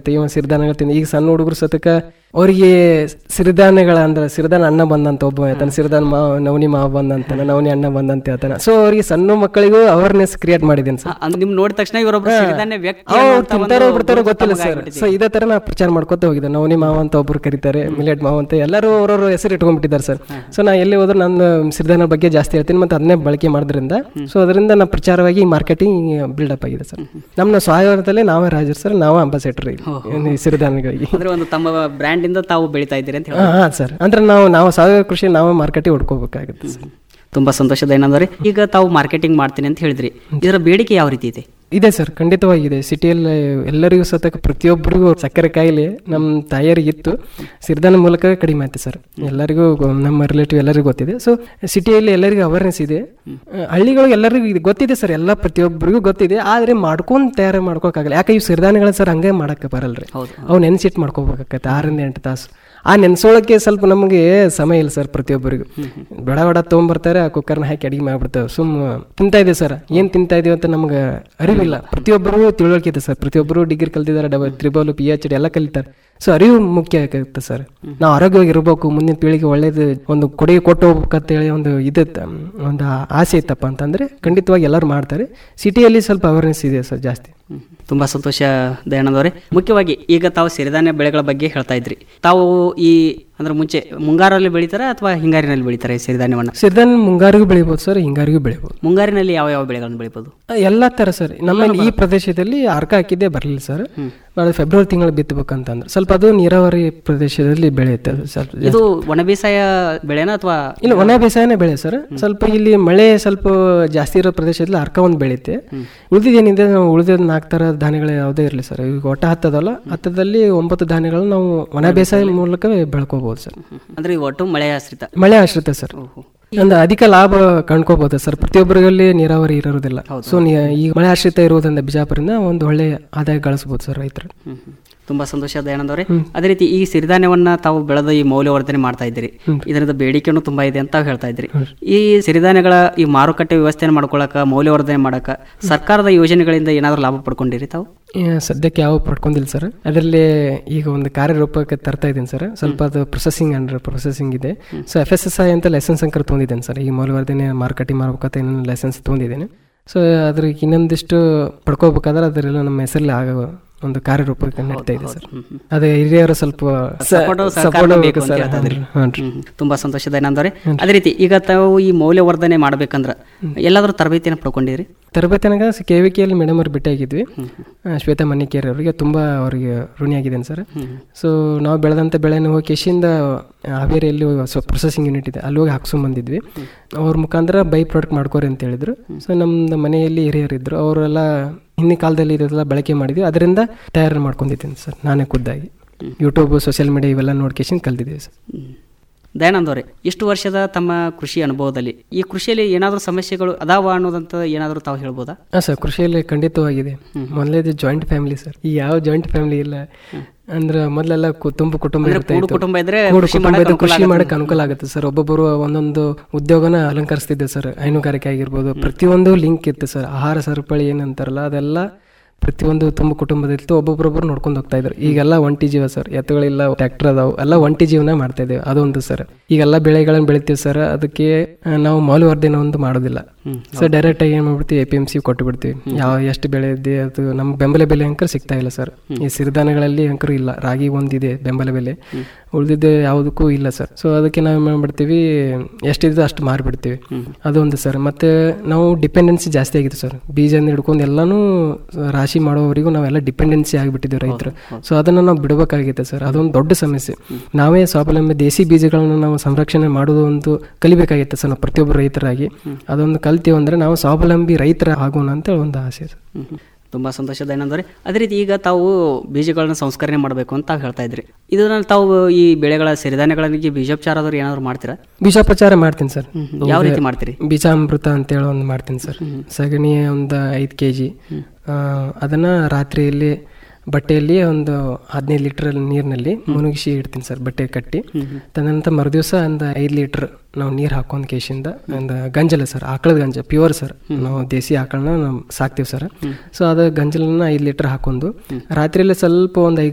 ಆಗಿರುತ್ತೆ ಇವ ಸಿರಿಧಾನ್ಯಗಳು ತಿಂದು ಈಗ ಸಣ್ಣ ಹುಡುಗರು ಸತಕ ಅವರಿಗೆ ಸಿರಿಧಾನ್ಯಗಳ ಅಂದ್ರೆ ಸಿರಿಧಾನ ಅಣ್ಣ ಬಂದಂತ ಒಬ್ಬ ಹೇಳ್ತಾನೆ ಸಿರಿಧಾನ ಮಾವ ನವನಿ ಮಾವ ಬಂದಂತಾನೆ ನವನಿ ಅಣ್ಣ ಬಂದಂತ ಹೇಳ್ತಾನೆ ಸೊ ಅವ್ರಿಗೆ ಸಣ್ಣ ಮಕ್ಕಳಿಗೂ ಅವೇರ್ನೆಸ್ ಕ್ರಿಯೇಟ್ ಮಾಡಿದ್ದೀನಿ ಸರ್ ಅಂದ್ರೆ ನಿಮ್ ನೋಡಿದ ತಕ್ಷಣ ಇವರೊಬ್ಬ ಸಿರಿಧಾನ್ಯ ವ್ಯಕ್ತಿ ಅವ್ರು ಅನ್ನುವಂಥ ಒಂದು ತಿಂತಾರೋ ಬಿಡ್ತಾರೋ ಗುರುತು ಗೊತ್ತಿಲ್ಲ ತಮಗಾಗ್ಬಿಟ್ಟಿದೆ. ಸರ್ ಸೊ ಇದೇ ತರ ನಾ ಪ್ರಚಾರ ಮಾಡ್ಕೊತ ಹೋಗಿದ್ದೆ ನವನಿ ಮಾವ ಅಂತ ಒಬ್ರು ಕರೀತಾರೆ ಮಿಲೆಟ್ ಮಾವ ಅಂತ ಎಲ್ಲರೂ ಅವ್ರವ್ರ ಹೆಸರು ಇಟ್ಕೊಂಡ್ಬಿಟ್ಟಿದ್ದಾರೆ ಸರ್ ಸೊ ನಾ ಎಲ್ಲಿ ಹೋದ್ರು ನನ್ನ ಸಿರಿಧಾನ್ಯ ಬಗ್ಗೆ ಜಾಸ್ತಿ ಹೇಳ್ತೀನಿ ಮತ್ತೆ ಅದನ್ನೇ ಬಳಕೆ ಮಾಡೋದ್ರಿಂದ ಸೊ ಅದರಿಂದ ನಾ ಪ್ರಚಾರವಾಗಿ ಮಾರ್ಕೆಟಿಂಗ್ ಬಿಲ್ಡಪ್ ಆಗಿದೆ ಸರ್ ನಮ್ಮ ಸಾವಯವದಲ್ಲೇ ನಾವೇ ರಾಜರು ಸರ್ ನಾವೇ ಅಂಬಾಸಿಡರ್ ಈ ಸಿರಿಧಾನ್ಯಗಳಿಗೆ ಅಂದ್ರೆ ಒಂದು ತಮ್ಮ ಬ್ರ್ಯಾಂಡ್ ಇಂದ ತಾವು ಬೆಳಿತಾ ಇದ್ದೀರಿ ಅಂತ ಹೇಳಿ ಹಾ ಹಾ ಸರ್ ಅಂದ್ರೆ ನಾವು ನಾವು ಸಾವಯವ ಕೃಷಿ ನಾವೇ ಮಾರ್ಕೆಟಿಗೆ ಹೊಡ್ಕೋಬೇಕಾಗುತ್ತೆ ಸರ್ ತುಂಬಾ ಸಂತೋಷದ ಏನಂದ್ರೆ ಈಗ ತಾವು ಮಾರ್ಕೆಟಿಂಗ್ ಮಾಡ್ತೀನಿ ಅಂತ ಹೇಳಿದ್ರಿ ಇದರ ಬೇಡಿಕೆ ಯಾವ ರೀತಿ ಇದೆ ಇದೆ ಸರ್ ಖಂಡಿತವಾಗಿದೆ ಸಿಟಿಯಲ್ಲಿ ಎಲ್ಲರಿಗೂ ಸತಕ ಪ್ರತಿಯೊಬ್ಬರಿಗೂ ಸಕ್ಕರೆ ಕಾಯಿಲೆ ನಮ್ಮ ತಾಯಿಯರಿಗೆ ಇತ್ತು ಸಿರಿಧಾನ ಮೂಲಕ ಕಡಿಮೆ ಆಯ್ತು ಸರ್ ಎಲ್ಲರಿಗೂ ಗೊ- ನಮ್ಮ ರಿಲೇಟಿವ್ ಎಲ್ಲರಿಗೂ ಗೊತ್ತಿದೆ ಸೊ ಸಿಟಿಯಲ್ಲಿ ಎಲ್ಲರಿಗೂ ಅವೇರ್ನೆಸ್ ಇದೆ ಆ, ಹಳ್ಳಿಗಳಿಗೆ ಎಲ್ಲರಿಗೂ ಇದು ಗೊತ್ತಿದೆ ಸರ್ ಎಲ್ಲ ಪ್ರತಿಯೊಬ್ಬರಿಗೂ ಗೊತ್ತಿದೆ ಆದರೆ ಮಾಡ್ಕೊಂಡು ತಯಾರು ಮಾಡ್ಕೋಕ್ಕಾಗಲ್ಲ ಯಾಕೆ ಇವು ಸಿರಿಧಾನ್ಯಗಳ ಸರ್ ಹಂಗೆ ಮಾಡಕ್ಕೆ ಬರಲ್ರಿ ಅವು ನೆನ್ಸಿಟ್ಟು ಮಾಡ್ಕೋಬೇಕಾಗತ್ತೆ ಆರರಿಂದ ಎಂಟು ತಾಸು ಆ ನೆನ್ಸೋಳಕ್ಕೆ ಸ್ವಲ್ಪ ನಮಗೆ ಸಮಯ ಇಲ್ಲ ಸರ್ ಪ್ರತಿಯೊಬ್ಬರಿಗೂ ಬಡ ಬಡ ತೊಗೊಂಬರ್ತಾರೆ ಆ ಕುಕ್ಕರ್ನ ಹಾಕಿ ಅಡಿಗೆ ಮಾಡ್ಬಿಡ್ತೇವೆ ಸುಮ್ ತಿಂತಾ ಇದೆ ಸರ್ ಏನ್ ತಿಂತಾ ಇದೀವಿ ಅಂತ ನಮ್ಗೆ ಅರಿವಿಲ್ಲ ಪ್ರತಿಯೊಬ್ಬರು ತಿಳುವಳಿಕೆ ಇದೆ ಸರ್ ಪ್ರತಿಯೊಬ್ಬರು ಡಿಗ್ರಿ ಕಲ್ತಿದ್ದಾರೆ double triple P H D ಎಲ್ಲ ಕಲಿತಾರೆ ಸೊ ಅರಿವು ಮುಖ್ಯ ಆಗುತ್ತೆ ಸರ್ ನಾವು ಆರೋಗ್ಯವಾಗಿ ಇರಬೇಕು ಮುಂದಿನ ಪೀಳಿಗೆ ಒಳ್ಳೇದು ಒಂದು ಕೊಡುಗೆ ಕೊಟ್ಟು ಹೋಗ್ಬೇಕಂತ ಹೇಳಿ ಒಂದು ಇದಿತ್ತು ಒಂದು ಆಸೆ ಇತ್ತಪ್ಪ ಅಂತಂದ್ರೆ ಖಂಡಿತವಾಗಿ ಎಲ್ಲರೂ ಮಾಡ್ತಾರೆ ಸಿಟಿಯಲ್ಲಿ ಸ್ವಲ್ಪ ಅವೇರ್ನೆಸ್ ಇದೆ ಸರ್ ಜಾಸ್ತಿ ಹ್ಮ್. ತುಂಬಾ ಸಂತೋಷ ದಯಾನಂದವರೇ ಮುಖ್ಯವಾಗಿ ಈಗ ತಾವು ಸಿರಿಧಾನ್ಯ ಬೆಳೆಗಳ ಬಗ್ಗೆ ಹೇಳ್ತಾ ಇದ್ರಿ ತಾವು ಈ ಅಂದ್ರೆ ಮುಂಚೆ ಮುಂಗಾರಲ್ಲಿ ಬೆಳಿತಾರ ಅಥವಾ ಹಿಂಗಾರಿನಲ್ಲಿ ಬೆಳಿತಾರೆ ಈ ಸಿರಿಧಾನ್ಯವನ್ನ ಸಿರಿಧಾನ್ಯ ಮುಂಗಾರಿಗೂ ಬೆಳಿಬೋದು ಸರ್ ಹಿಂಗಾರಿಗೂ ಬೆಳಿಬೋದು ಮುಂಗಾರಿನಲ್ಲಿ ಯಾವ ಯಾವ ಬೆಳೆಗಳನ್ನು ಬೆಳಿಬೋದು ಎಲ್ಲ ತರ ಸರ್ ನಮ್ಮಲ್ಲಿ ಈ ಪ್ರದೇಶದಲ್ಲಿ ಅರ್ಕ ಹಾಕಿದ್ದೇ ಬರಲಿಲ್ಲ ಸರ್ ನಾಳೆ ಫೆಬ್ರವರಿ ತಿಂಗಳು ಬಿತ್ತಬೇಕಂತಂದ್ರೆ ಸ್ವಲ್ಪ ಅದು ನೀರಾವರಿ ಪ್ರದೇಶದಲ್ಲಿ ಬೆಳೆಯುತ್ತೆ ಅದು ಸ್ವಲ್ಪ ಜಾಸ್ತಿ. ಇದು ಒಣ ಬೇಸಾಯ ಬೆಳೆನಾ ಅಥವಾ ಇಲ್ಲ ಒಣ ಬೇಸಾಯನೇ ಬೆಳೆ ಸರ್ ಸ್ವಲ್ಪ ಇಲ್ಲಿ ಮಳೆ ಸ್ವಲ್ಪ ಜಾಸ್ತಿ ಇರೋ ಪ್ರದೇಶದಲ್ಲಿ ಅರ್ಕ ಒಂದು ಬೆಳೆಯುತ್ತೆ ಉಳಿದಿದ್ದೇನಿದೆ ನಾವು ಉಳಿದ ನಾಲ್ಕು ಥರ ಧಾನ್ಯಗಳು ಯಾವುದೇ ಇರಲಿ ಸರ್ ಈಗ ಒಟ್ಟ ಹತ್ತದಲ್ಲ ಹತ್ತದಲ್ಲಿ ಒಂಬತ್ತು ಧಾನ್ಯಗಳು ನಾವು ಒಣ ಬೇಸಾಯ ಮೂಲಕವೇ ಬೆಳ್ಕೋಬಹುದು ಸರ್ ಅಂದ್ರೆ ಈಗ ಒಟ್ಟು ಮಳೆ ಆಶ್ರಿತ ಮಳೆ ಆಶ್ರಿತ ಸರ್ ಒಂದು ಅಧಿಕ ಲಾಭ ಕಂಡ್ಕೋಬಹುದು ಸರ್ ಪ್ರತಿಯೊಬ್ಬರಲ್ಲಿ ನೀರಾವರಿ ಇರೋದಿಲ್ಲ ಸೊ ಈಗ ಮಳೆ ಆಶ್ರಿತ ಇರುವುದರಿಂದ ಬಿಜಾಪುರಿಂದ ಒಂದು ಒಳ್ಳೆ ಆದಾಯ ಗಳಿಸಬಹುದು ಸರ್ ರೈತರು ಹ್ಮ್ ಹ್ಮ್. ತುಂಬಾ ಸಂತೋಷ ದಯಾನಂದವರೇ ಅದೇ ರೀತಿ ಈ ಸಿರಿಧಾನ್ಯವನ್ನ ತಾವು ಬೆಳೆದ ಈ ಮೌಲ್ಯವರ್ಧನೆ ಮಾಡ್ತಾ ಇದ್ದೀರಿ ಇದರಿಂದ ಬೇಡಿಕೆನೂ ತುಂಬಾ ಇದೆ ಅಂತ ಹೇಳ್ತಾ ಇದ್ರಿ ಈ ಸಿರಿಧಾನ್ಯಗಳ ಈ ಮಾರುಕಟ್ಟೆ ವ್ಯವಸ್ಥೆಯನ್ನು ಮಾಡ್ಕೊಳಕ ಮೌಲ್ಯವರ್ಧನೆ ಮಾಡಕ ಸರ್ಕಾರದ ಯೋಜನೆಗಳಿಂದ ಏನಾದರೂ ಲಾಭ ಪಡ್ಕೊಂಡಿರಿ ತಾವು ಏ, ಸದ್ಯಕ್ಕೆ ಯಾವ ಪಡ್ಕೊಂಡಿಲ್ಲ ಸರ್ ಅದರಲ್ಲಿ ಈಗ ಒಂದು ಕಾರ್ಯರೂಪಕ್ಕೆ ತರ್ತಾ ಇದ್ದೀನಿ ಸರ್ ಸ್ವಲ್ಪ ಅದು ಪ್ರೊಸೆಸಿಂಗ್ ಅಂಡರ್ ಪ್ರೊಸೆಸಿಂಗ್ ಇದೆ so F S S I ಅಂತ ಲೈಸೆನ್ಸ್ ಅಂಕರ್ ತೊಗೊಂಡಿದ್ದೇನೆ ಸರ್ ಈ ಮೌಲ್ಯವರ್ಧನೆ ಮಾರ್ಕೆಟಿಂಗ್ ಮಾಡ್ಬೇಕಂತ ಇನ್ನೊಂದು ಲೈಸೆನ್ಸ್ ತೊಗೊಂಡಿದ್ದೇನೆ ಸೊ ಅದ್ರ ಇನ್ನೊಂದಿಷ್ಟು ಪಡ್ಕೋಬೇಕಾದ್ರೆ ಅದರೆಲ್ಲ ನಮ್ಮ ಹೆಸರಲ್ಲಿ ಆಗೋ ಒಂದು ಕಾರ್ಯರೂಪಕ್ಕೆ ನಡೀತಾ ಇದೆ ಸರ್ ಅದೇ ಹಿರಿಯರು ಸ್ವಲ್ಪ Support, ಸಹಕಾರ ಸಪೋರ್ಟ್ ಬೇಕು ಬೇಕು ಅಂತ ಸರ್ ಹೇಳ್ತಾ ಇದ್ರಿ. ಹಾಂ ರೀ ಹ್ಮ್ ಹ್ಮ್. ತುಂಬಾ ಸಂತೋಷ ದಯಾನಂದವರೇ ಅದೇ ರೀತಿ ಈಗ ತಾವು ಈ ಮೌಲ್ಯವರ್ಧನೆ ಮಾಡ್ಬೇಕಂದ್ರ ಎಲ್ಲಾದ್ರೂ ತರಬೇತಿಯನ್ನು ಪಡ್ಕೊಂಡಿರಿ ತರಬೇತಿನಾಗ ಕೆ ವಿ ಕೆಯಲ್ಲಿ ಮೇಡಮ್ ಅವ್ರು ಭೇಟಿಯಾಗಿದ್ವಿ ಆ, ಶ್ವೇತಾ ಮನ್ನಿಕೇರಿ ಅವರಿಗೆ ತುಂಬ ಅವರಿಗೆ ಋಣಿಯಾಗಿದ್ದೇನೆ ಸರ್ ಸೊ ನಾವು ಬೆಳೆದಂಥ ಬೆಳೆನ ಹೋಗಿ ಕೆಶಿಂದ ಹಾವೇರಿಯಲ್ಲಿ ಪ್ರೊಸೆಸಿಂಗ್ ಯೂನಿಟ್ ಇದೆ ಅಲ್ಲಿ ಹೋಗಿ ಹಾಕ್ಸ್ಕೊಂಡ್ ಬಂದಿದ್ವಿ ಅವ್ರ ಮುಖಾಂತರ ಬೈ ಪ್ರಾಡಕ್ಟ್ ಮಾಡ್ಕೋರಿ ಅಂತ ಹೇಳಿದ್ರು ಸೊ ನಮ್ದು ಮನೆಯಲ್ಲಿ ಹಿರಿಯರಿದ್ರು ಅವರೆಲ್ಲ ಹಿಂದಿನ ಕಾಲದಲ್ಲಿ ಇದೆಲ್ಲ ಬಳಕೆ ಮಾಡಿದ್ವಿ ಅದರಿಂದ ತಯಾರು ಮಾಡ್ಕೊಂಡಿದ್ದೀನಿ ಸರ್ ನಾನೇ ಖುದ್ದಾಗಿ ಯೂಟ್ಯೂಬ್ ಸೋಷಿಯಲ್ ಮೀಡಿಯಾ ಇವೆಲ್ಲ ನೋಡ್ಕೇಶನ್ ಕಲ್ತಿದ್ದೀವಿ ಸರ್ ಹ್ಮ್. ದಯಾನಂದ್ ಅವರೇ ಇಷ್ಟು ವರ್ಷದ ತಮ್ಮ ಕೃಷಿ ಅನುಭವದಲ್ಲಿ ಈ ಕೃಷಿಯಲ್ಲಿ ಏನಾದರೂ ಸಮಸ್ಯೆಗಳು ಅದಾವ ಅನ್ನೋದಂತ ಏನಾದರೂ ತಾವು ಹೇಳ್ಬೋದಾ ಹಾಂ ಸರ್ ಕೃಷಿಯಲ್ಲಿ ಖಂಡಿತವಾಗಿದೆ ಮೊದಲೇದು ಜಾಯಿಂಟ್ ಫ್ಯಾಮಿಲಿ ಸರ್ ಈ ಯಾವ ಜಾಯಿಂಟ್ ಫ್ಯಾಮಿಲಿ ಇಲ್ಲ ಅಂದ್ರೆ ಮೊದಲೆಲ್ಲ ಕು- ತುಂಬು ಕುಟುಂಬ ಇರ್ತಾ ಕೂಡು ಇತ್ತು. ಕುಟುಂಬ ಇದ್ರೆ ಕೂಡು ಕೃಷಿ ಕುಟುಂಬ ಮಾಡಕ್ಕೆ ಇದ್ರೆ ಅನುಕೂಲ ಕೃಷಿ ಆಗುತ್ತೆ. ಮಾಡಕ್ಕೆ ಅನುಕೂಲ ಆಗುತ್ತೆ ಸರ್ ಒಬ್ಬೊಬ್ಬರು ಒಂದೊಂದು ಉದ್ಯೋಗನ ಅಲಂಕರಿಸ್ತಿದ್ದೆ ಸರ್ ಹೈನುಗಾರಿಕೆ ಆಗಿರ್ಬೋದು ಪ್ರತಿಯೊಂದು ಲಿಂಕ್ ಇತ್ತು ಸರ್ ಆಹಾರ ಸರಪಳಿ ಏನಂತಾರಲ್ಲ ಅದೆಲ್ಲ ಪ್ರತಿಯೊಂದು ತುಂಬ ಕುಟುಂಬದಿತ್ತು ಒಬ್ಬೊಬ್ಬರೊಬ್ಬರು ನೋಡ್ಕೊಂಡು ಹೋಗ್ತಾ ಇದ್ರು ಈಗೆಲ್ಲ ಒಂಟಿ ಜೀವ ಸರ್ ಎತ್ತುಗಳಿಲ್ಲ ಟ್ರ್ಯಾಕ್ಟರ್ ಅದಾವು ಎಲ್ಲ ಒಂಟಿ ಜೀವನ ಮಾಡ್ತಾ ಇದ್ದೇವೆ ಅದೊಂದು ಸರ್ ಈಗೆಲ್ಲ ಬೆಳೆಗಳನ್ನ ಬೆಳಿತೀವಿ ಸರ್ ಅದಕ್ಕೆ ಆ, ನಾವು ಮೌಲ್ಯವರ್ಧನೆ ಒಂದು ಮಾಡೋದಿಲ್ಲ ಸರ್ ಡೈರೆಕ್ಟ್ ಆಗಿ ಏನ್ ಮಾಡ್ಬಿಡ್ತೀವಿ ಎ ಪಿ ಎಂ ಸಿ ಕೊಟ್ಟು ಬಿಡ್ತೀವಿ ಯಾವ ಎಷ್ಟು ಬೆಳೆ ಇದೆ ಅದು ನಮ್ಗೆ ಬೆಂಬಲ ಬೆಲೆ ಅಂಕರ್ ಸಿಗ್ತಾ ಇಲ್ಲ ಸರ್ ಈ ಸಿರಿಧಾನ್ಯಗಳಲ್ಲಿ ಅಂಕರು ಇಲ್ಲ ರಾಗಿ ಒಂದಿದೆ ಬೆಂಬಲ ಬೆಲೆ ಉಳಿದಿದ್ದೆ ಯಾವುದಕ್ಕೂ ಇಲ್ಲ ಸರ್ ಸೊ ಅದಕ್ಕೆ ನಾವು ಏನು ಮಾಡ್ಬಿಡ್ತೀವಿ ಎಷ್ಟಿದೆ ಅಷ್ಟು ಮಾರಿಬಿಡ್ತೀವಿ ಅದೊಂದು ಸರ್ ಮತ್ತೆ ನಾವು ಡಿಪೆಂಡೆನ್ಸಿ ಜಾಸ್ತಿ ಆಗಿದೆ ಸರ್ ಬೀಜದಿಂದ ಹಿಡ್ಕೊಂಡು ಎಲ್ಲಾನು ರಾಶಿ ಮಾಡೋವರೆಗೂ ನಾವೆಲ್ಲ ಡಿಪೆಂಡೆನ್ಸಿ ಆಗಿಬಿಟ್ಟಿದ್ದೀವಿ ರೈತರು ಸೊ ಅದನ್ನು ನಾವು ಬಿಡಬೇಕಾಗಿದೆ ಸರ್ ಅದೊಂದು ದೊಡ್ಡ ಸಮಸ್ಯೆ ನಾವೇ ಸ್ವಾವಲಂಬಿ ದೇಸಿ ಬೀಜಗಳನ್ನು ನಾವು ಸಂರಕ್ಷಣೆ ಮಾಡೋದು ಒಂದು ಕಲಿಬೇಕಾಗಿತ್ತು ಸರ್ ನಾವು ಪ್ರತಿಯೊಬ್ಬರು ರೈತರಾಗಿ ಅದೊಂದು ಕಲ್ತೀವಿ ಅಂದ್ರೆ ನಾವು ಸ್ವಾವಲಂಬಿ ರೈತರ ಆಗೋಣ ಅಂತ ಒಂದು ಆಸೆ ಸರ್ ಹ್ಮ್ ಹ್ಮ್. ತುಂಬಾ ಸಂತೋಷ ದಯಾನಂದವರೇ ಅದೇ ರೀತಿ ಈಗ ತಾವು ಬೀಜಗಳನ್ನ ಸಂಸ್ಕರಣೆ ಮಾಡಬೇಕು ಅಂತ ತಾವು ಹೇಳ್ತಾ ಇದ್ರಿ ಇದನ್ನ ತಾವು ಈ ಬೆಳೆಗಳ ಸಿರಿಧಾನ್ಯಗಳಿಗೆ ಬೀಜೋಪಚಾರ ಆದ್ರೂ ಏನಾದ್ರು ಮಾಡ್ತೀರಾ ಬೀಜೋಪಚಾರ ಮಾಡ್ತೀನಿ ಸರ್ ಯಾವ ರೀತಿ ಮಾಡ್ತೀರಿ ಬೀಜಾಮೃತ ಅಂತೇಳಿ ಒಂದು ಮಾಡ್ತೀನಿ ಸರ್ ಸಗಣಿ ಒಂದು ಐದು ಕೆ ಜಿ ಅದನ್ನು ರಾತ್ರಿಯಲ್ಲಿ ಬಟ್ಟೆಯಲ್ಲಿ ಒಂದು ಹದಿನೈದು ಲೀಟರ್ ನೀರಿನಲ್ಲಿ ಮುನುಗಿಸಿ ಇಡ್ತೀನಿ ಸರ್ ಬಟ್ಟೆ ಕಟ್ಟಿ ತದನಂತರ ಮರುದಿವಸ ಒಂದು ಐದು ಲೀಟರ್ ನಾವು ನೀರು ಹಾಕೊಂಡ್ ಕೇಶಿಂದ ಒಂದು ಗಂಜಲ ಸರ್ ಆಕಳದ ಗಂಜ ಪ್ಯೂರ್ ಸರ್ ನಾವು ದೇಸಿ ಆಕಳನ್ನ ನಾವು ಸಾಕ್ತೀವಿ ಸರ್ ಸೊ ಅದು ಗಂಜಲನ್ನ ಐದು ಲೀಟರ್ ಹಾಕೊಂಡು ರಾತ್ರಿಯಲ್ಲಿ ಸ್ವಲ್ಪ ಒಂದು ಐದು